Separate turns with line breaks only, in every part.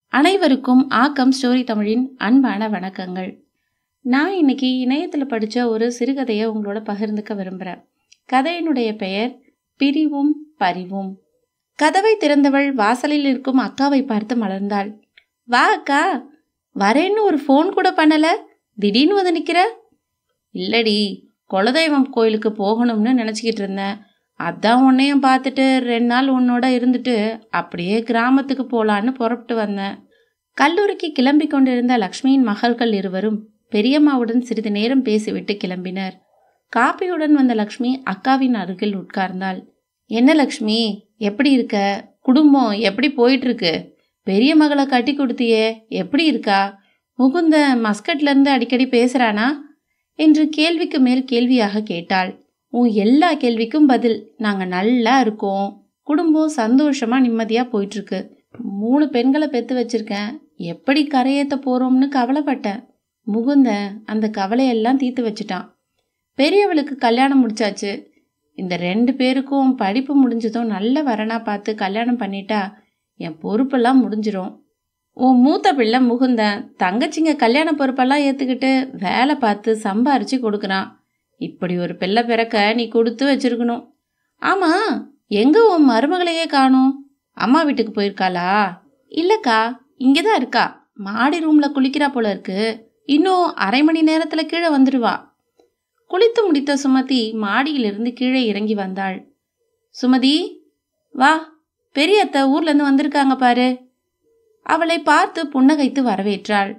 அனைவருக்கும் ஆக்கம் ஸ்டோரி தமிழின் அன்பான வணக்கங்கள் நான் இன்னைக்கு இணையத்தில் படித்த ஒரு சிறுகதையை உங்களோட பகிர்ந்துக்க விரும்புகிறேன் கதையினுடைய பெயர் பிரிவும் பரிவும் கதவை திறந்தவள் வாசலில் இருக்கும் அக்காவை பார்த்து மலர்ந்தாள் வா அக்கா வரேன்னு ஒரு ஃபோன் கூட பண்ணல திடீர்னு வந்து நிற்கிற இல்லடி குலதெய்வம் கோயிலுக்கு போகணும்னு நினச்சிக்கிட்டு இருந்தேன் அதான் உன்னையும் பார்த்துட்டு ரெண்டு நாள் உன்னோட இருந்துட்டு அப்படியே கிராமத்துக்கு போலான்னு புறப்பட்டு வந்தேன் கல்லூரிக்கு கிளம்பி கொண்டிருந்த லக்ஷ்மியின் மகள்கள் இருவரும் பெரியம்மாவுடன் சிறிது நேரம் பேசிவிட்டு கிளம்பினர் காப்பியுடன் வந்த லக்ஷ்மி அக்காவின் அருகில் உட்கார்ந்தாள் என்ன லக்ஷ்மி எப்படி இருக்க குடும்பம் எப்படி போயிட்டு இருக்கு பெரிய மகளை கட்டி கொடுத்தியே எப்படி இருக்கா முகுந்த மஸ்கட்ல இருந்து அடிக்கடி பேசுறானா என்று கேள்விக்கு மேல் கேள்வியாக கேட்டாள் உன் எல்லா கேள்விக்கும் பதில் நாங்க நல்லா இருக்கோம் குடும்பம் சந்தோஷமா நிம்மதியா போயிட்டு இருக்கு மூணு பெண்களை பெத்து வச்சிருக்கேன் எப்படி கரையேத்த போறோம்னு கவலைப்பட்டேன் முகுந்த அந்த கவலையெல்லாம் தீர்த்து வச்சிட்டான் பெரியவளுக்கு கல்யாணம் முடிச்சாச்சு இந்த ரெண்டு பேருக்கும் படிப்பு முடிஞ்சதும் நல்ல வரனா பார்த்து கல்யாணம் பண்ணிட்டா என் பொறுப்பெல்லாம் முடிஞ்சிரும் உன் மூத்த பிள்ளை முகுந்தன் தங்கச்சிங்க கல்யாண பொறுப்பெல்லாம் ஏற்றுக்கிட்டு வேலை பார்த்து சம்பாரிச்சு கொடுக்குறான் இப்படி ஒரு பிள்ளை பிறக்க நீ கொடுத்து வச்சிருக்கணும் ஆமா எங்க உன் மருமகளையே காணும் அம்மா வீட்டுக்கு போயிருக்காளா இல்லக்கா இங்கே தான் இருக்கா மாடி ரூம்ல குளிக்கிறா போல இருக்கு இன்னும் அரை மணி நேரத்துல கீழே வந்துடுவா குளித்து முடித்த சுமதி மாடியிலிருந்து கீழே இறங்கி வந்தாள் சுமதி வா பெரிய அத்தை ஊர்ல இருந்து வந்திருக்காங்க பாரு அவளை பார்த்து புன்னகைத்து வரவேற்றாள்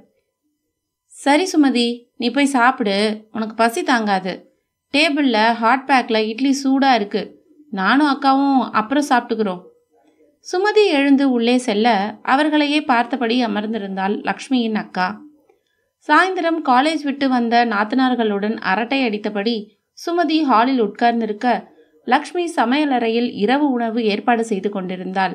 சரி சுமதி நீ போய் சாப்பிடு உனக்கு பசி தாங்காது டேபிளில் ஹாட் பேக்கில் இட்லி சூடாக இருக்கு நானும் அக்காவும் அப்புறம் சாப்பிட்டுக்கிறோம் சுமதி எழுந்து உள்ளே செல்ல அவர்களையே பார்த்தபடி அமர்ந்திருந்தாள் லக்ஷ்மியின் அக்கா சாயந்தரம் காலேஜ் விட்டு வந்த நாத்தனார்களுடன் அரட்டை அடித்தபடி சுமதி ஹாலில் உட்கார்ந்திருக்க லக்ஷ்மி சமையலறையில் இரவு உணவு ஏற்பாடு செய்து கொண்டிருந்தாள்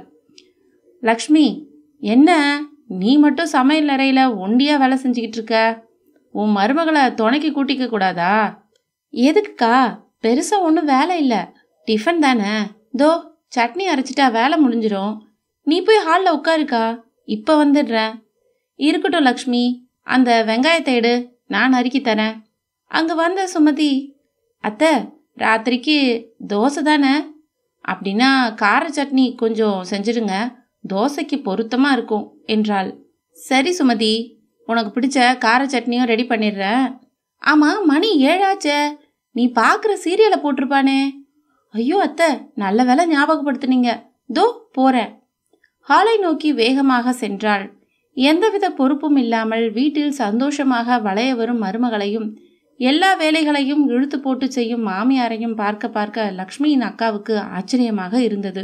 லக்ஷ்மி என்ன நீ மட்டும் சமையல் அறையில் ஒண்டியா வேலை செஞ்சுக்கிட்டு இருக்க உன் மருமகளை துணைக்கு கூட்டிக்க கூடாதா எதுக்குக்கா பெருசா ஒன்றும் வேலை இல்லை டிஃபன் தானே தோ சட்னி அரைச்சிட்டா வேலை முடிஞ்சிரும் நீ போய் ஹாலில் உட்காருக்கா இப்போ வந்துடுறேன் இருக்கட்டும் லக்ஷ்மி அந்த வெங்காயத்தை எடு நான் நறுக்கி தரேன் அங்கே வந்த சுமதி அத்தை ராத்திரிக்கு தோசை தானே அப்படின்னா கார சட்னி கொஞ்சம் செஞ்சிடுங்க தோசைக்கு பொருத்தமா இருக்கும் என்றாள் சரி சுமதி உனக்கு பிடிச்ச கார சட்னியும் ரெடி பண்ணிடுறேன் ஆமா மணி ஏழாச்சே நீ பார்க்குற சீரியலை போட்டிருப்பானே ஐயோ அத்தை நல்ல வேலை ஞாபகப்படுத்துனீங்க தோ போறேன் ஹாலை நோக்கி வேகமாக சென்றாள் எந்தவித பொறுப்பும் இல்லாமல் வீட்டில் சந்தோஷமாக வளைய வரும் மருமகளையும் எல்லா வேலைகளையும் இழுத்து போட்டு செய்யும் மாமியாரையும் பார்க்க பார்க்க லக்ஷ்மியின் அக்காவுக்கு ஆச்சரியமாக இருந்தது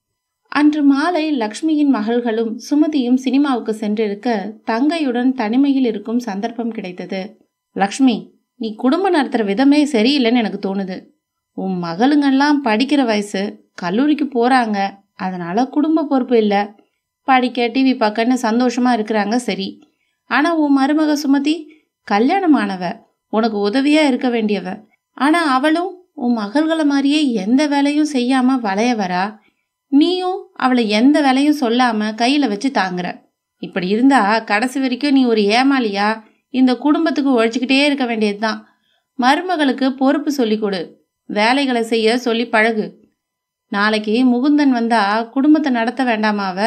அன்று மாலை லக்ஷ்மியின் மகள்களும் சுமதியும் சினிமாவுக்கு சென்றிருக்க தங்கையுடன் தனிமையில் இருக்கும் சந்தர்ப்பம் கிடைத்தது லக்ஷ்மி நீ குடும்பம் நடத்துகிற விதமே சரியில்லைன்னு எனக்கு தோணுது உன் மகளுங்கெல்லாம் படிக்கிற வயசு கல்லூரிக்கு போகிறாங்க அதனால குடும்ப பொறுப்பு இல்லை படிக்க டிவி பார்க்கன்னு சந்தோஷமா இருக்கிறாங்க சரி ஆனால் உன் மருமக சுமதி கல்யாணமானவ உனக்கு உதவியா இருக்க வேண்டியவ ஆனா அவளும் உன் மகள்களை மாதிரியே எந்த வேலையும் செய்யாம வளைய வரா நீயும் அவளை எந்த வேலையும் சொல்லாம கையில வச்சு தாங்குற இப்படி இருந்தா கடைசி வரைக்கும் நீ ஒரு ஏமாளியா இந்த குடும்பத்துக்கு உழைச்சிக்கிட்டே இருக்க வேண்டியதுதான் மருமகளுக்கு பொறுப்பு சொல்லி கொடு வேலைகளை செய்ய சொல்லி பழகு நாளைக்கு முகுந்தன் வந்தா குடும்பத்தை நடத்த வேண்டாமாவ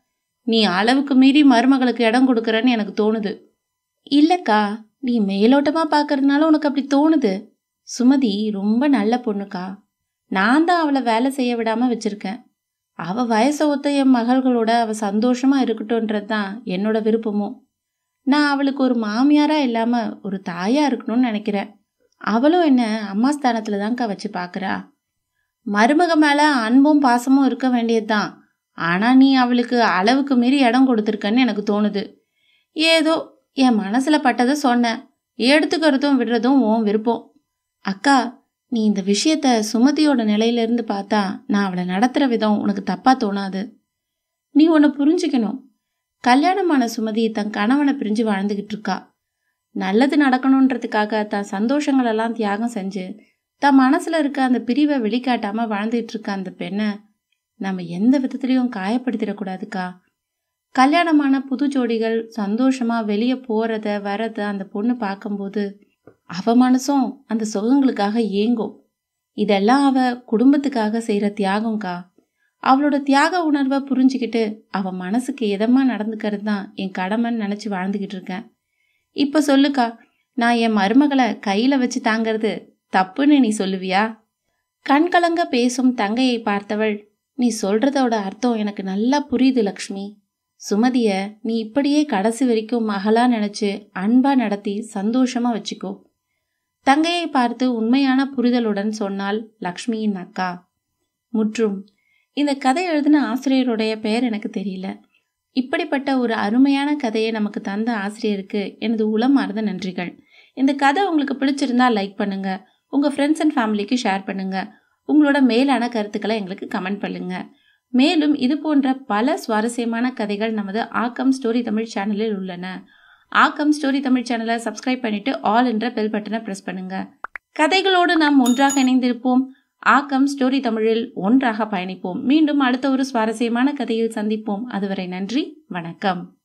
நீ அளவுக்கு மீறி மருமகளுக்கு இடம் கொடுக்கறன்னு எனக்கு தோணுது இல்லக்கா நீ மேலோட்டமா பார்க்கறதுனால உனக்கு அப்படி தோணுது சுமதி ரொம்ப நல்ல பொண்ணுக்கா நான் தான் அவளை வேலை செய்ய விடாம வச்சிருக்கேன் அவ வயசை ஒத்த என் மகள்களோட அவ சந்தோஷமா இருக்கட்டும்ன்றது தான் என்னோட விருப்பமும் நான் அவளுக்கு ஒரு மாமியாரா இல்லாம ஒரு தாயா இருக்கணும்னு நினைக்கிறேன் அவளும் என்ன அம்மா ஸ்தானத்துல தான்க்கா வச்சு பார்க்கறா மருமக மேல அன்பும் பாசமும் இருக்க வேண்டியதுதான் ஆனா நீ அவளுக்கு அளவுக்கு மீறி இடம் கொடுத்துருக்கன்னு எனக்கு தோணுது ஏதோ என் மனசுல பட்டதை சொன்னேன் எடுத்துக்கிறதும் விடுறதும் உன் விருப்பம் அக்கா நீ இந்த விஷயத்த சுமதியோட நிலையிலிருந்து பார்த்தா நான் அவளை நடத்துற விதம் உனக்கு தப்பா தோணாது நீ உன்னை புரிஞ்சுக்கணும் கல்யாணமான சுமதி தன் கணவனை பிரிஞ்சு வாழ்ந்துகிட்டு இருக்கா நல்லது நடக்கணுன்றதுக்காக தன் சந்தோஷங்களெல்லாம் தியாகம் செஞ்சு தன் மனசுல இருக்க அந்த பிரிவை வெளிக்காட்டாம வாழ்ந்துட்டு இருக்க அந்த பெண்ணை நம்ம எந்த விதத்துலயும் காயப்படுத்திடக்கூடாதுக்கா கல்யாணமான புது ஜோடிகள் சந்தோஷமா வெளியே போறத வரத அந்த பொண்ணு பார்க்கும்போது அவ மனசும் அந்த சுகங்களுக்காக ஏங்கும் இதெல்லாம் அவ குடும்பத்துக்காக செய்யற தியாகம்க்கா அவளோட தியாக உணர்வை புரிஞ்சுக்கிட்டு அவ மனசுக்கு எதமா நடந்துக்கிறது தான் என் கடமைன்னு நினைச்சு வாழ்ந்துகிட்டு இருக்கேன் இப்ப சொல்லுக்கா நான் என் மருமகளை கையில வச்சு தாங்கிறது தப்புன்னு நீ சொல்லுவியா கண்கலங்க பேசும் தங்கையை பார்த்தவள் நீ சொல்றதோட அர்த்தம் எனக்கு நல்லா புரியுது லக்ஷ்மி சுமதிய நீ இப்படியே கடைசி வரைக்கும் மகளா நினைச்சு அன்பா நடத்தி சந்தோஷமா வச்சுக்கோ தங்கையை பார்த்து உண்மையான புரிதலுடன் சொன்னாள் லக்ஷ்மியின் அக்கா முற்றும் இந்த கதை எழுதின ஆசிரியருடைய பெயர் எனக்கு தெரியல இப்படிப்பட்ட ஒரு அருமையான கதையை நமக்கு தந்த ஆசிரியருக்கு எனது உளமார்ந்த நன்றிகள் இந்த கதை உங்களுக்கு பிடிச்சிருந்தா லைக் பண்ணுங்க உங்க ஃப்ரெண்ட்ஸ் அண்ட் ஃபேமிலிக்கு ஷேர் பண்ணுங்க உங்களோட மேலான கருத்துக்களை எங்களுக்கு கமெண்ட் பண்ணுங்க மேலும் இது போன்ற பல சுவாரஸ்யமான கதைகள் நமது ஆக்கம் ஸ்டோரி தமிழ் சேனலில் உள்ளன ஆக்கம் ஸ்டோரி தமிழ் சேனலை சப்ஸ்கிரைப் பண்ணிட்டு ஆல் என்ற பெல் பட்டனை பிரஸ் பண்ணுங்க கதைகளோடு நாம் ஒன்றாக இணைந்திருப்போம் ஆக்கம் ஸ்டோரி தமிழில் ஒன்றாக பயணிப்போம் மீண்டும் அடுத்த ஒரு சுவாரஸ்யமான கதையில் சந்திப்போம் அதுவரை நன்றி வணக்கம்